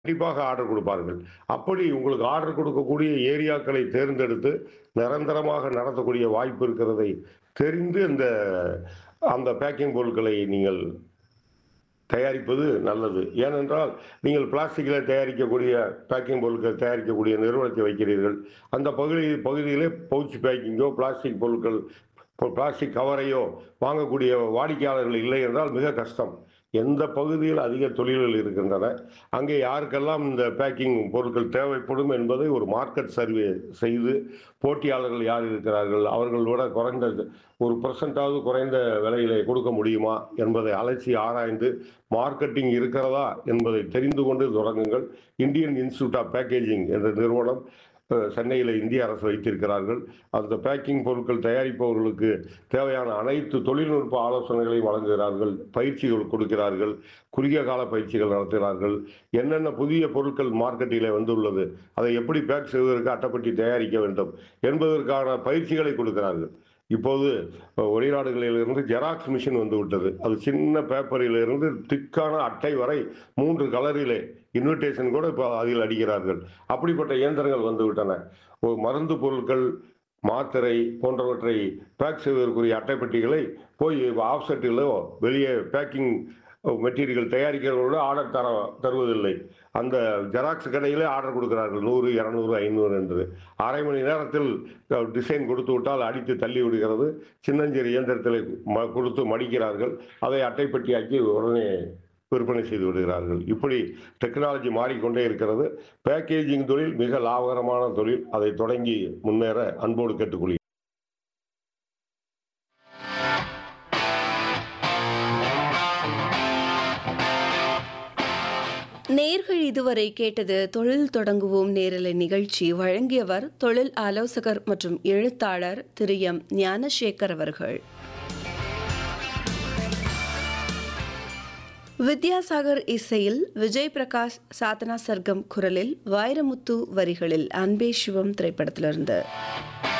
கண்டிப்பாக ஆர்டர் கொடுப்பார்கள். அப்படி உங்களுக்கு ஆர்டர் கொடுக்கக்கூடிய ஏரியாக்களை தேர்ந்தெடுத்து, நிரந்தரமாக நடத்தக்கூடிய வாய்ப்பு இருக்கிறதை தெரிந்து, அந்த அந்த பேக்கிங் பொருட்களை நீங்கள் தயாரிப்பது நல்லது. ஏனென்றால், நீங்கள் பிளாஸ்டிக்கில தயாரிக்கக்கூடிய பேக்கிங் பொருட்கள் தயாரிக்கக்கூடிய நிறுவனத்தை வைக்கிறீர்கள். அந்த பகுதி பகுதியிலே பவுச் பேக்கிங்கோ, பிளாஸ்டிக் பொருட்கள் பிளாஸ்டிக் கவரையோ வாங்கக்கூடிய வாடிக்கையாளர்கள் இல்லை என்றால் மிக கஷ்டம். எந்த பகுதியில் அதிக தொழில்கள் இருக்கின்றன, அங்கே யாருக்கெல்லாம் இந்த பேக்கிங் பொருட்கள் தேவைப்படும் என்பதை ஒரு மார்க்கெட் சர்வே செய்து, போட்டியாளர்கள் யார் இருக்கிறார்கள், அவர்கள் விட குறைந்த ஒரு பெர்சென்டாவது குறைந்த விலையிலே கொடுக்க முடியுமா என்பதை அலசி ஆராய்ந்து, மார்க்கெட்டிங் இருக்கிறதா என்பதை தெரிந்து கொண்டு தொடங்குங்கள். இந்தியன் இன்ஸ்டிடியூட் ஆஃப் பேக்கேஜிங் என்ற நிறுவனம் அ சென்னையில இந்திய அரசு வைத்திருக்கிறார்கள். அந்த பேக்கிங் பொருட்கள் தயாரிப்பவர்களுக்கு தேவையான அனைத்து தொழில்நுட்ப ஆலோசனைகளையும் வழங்குகிறார்கள். பயிற்சிகள் கொடுக்கிறார்கள். குறுகிய கால பயிற்சிகள் நடத்துகிறார்கள். என்னென்ன புதிய பொருட்கள் மார்க்கெட்டிலே வந்துள்ளது, அதை எப்படி பேக் செய்வதற்கு அட்டைப்பெட்டி தயாரிக்க வேண்டும் என்பதற்கான பயிற்சிகளை கொடுக்கிறார்கள். இப்போது வெளிநாடுகளிலிருந்து ஜெராக்ஸ் மிஷின் வந்துவிட்டது. அது சின்ன பேப்பரிலிருந்து திக்கான அட்டை வரை 3 கலரிலே இன்விடேஷன் கூட இப்ப அதில் அடிக்கிறார்கள். அப்படிப்பட்ட இயந்திரங்கள் வந்துவிட்டன. ஒரு மருந்து பொருட்கள், மாத்திரை போன்றவற்றை பேக் செய்வதற்குரிய அட்டைப்பெட்டிகளை போய் ஆஃப்செட்டிலோ வெளியே பேக்கிங் மெட்டீரியல் தயாரிக்கிறவர்களோட ஆர்டர் தர தருவதில்லை. அந்த ஜெராக்ஸ் கடையிலே ஆர்டர் கொடுக்கிறார்கள். 100, 200, 500 என்று. 1/2 மணி நேரத்தில் டிசைன் கொடுத்து விட்டால் அடித்து தள்ளி விடுகிறது. சின்னஞ்சிறு இயந்திரத்திலே ம கொடுத்து மடிக்கிறார்கள். அதை அட்டைப்பெட்டியாக்கி உடனே விற்பனை செய்து விடுகிறார்கள். இப்படி டெக்னாலஜி மாறிக்கொண்டே இருக்கிறது. பேக்கேஜிங் தொழில் மிக லாபகரமான தொழில். அதை தொடங்கி முன்னேற அன்போடு கேட்டுக்கொள்கிறேன். நேர்கள் இதுவரை கேட்டது தொழில் தொடங்குவோம் நேரலை நிகழ்ச்சி வழங்கியவர் தொழில் ஆலோசகர் மற்றும் எழுத்தாளர் திரு எம் ஞானசேகர் அவர்கள். வித்யாசாகர் இசையில் விஜய் பிரகாஷ் சாதனா சர்க்கம் குரலில் வைரமுத்து வரிகளில் அன்பே சிவம் திரைப்படத்திலிருந்து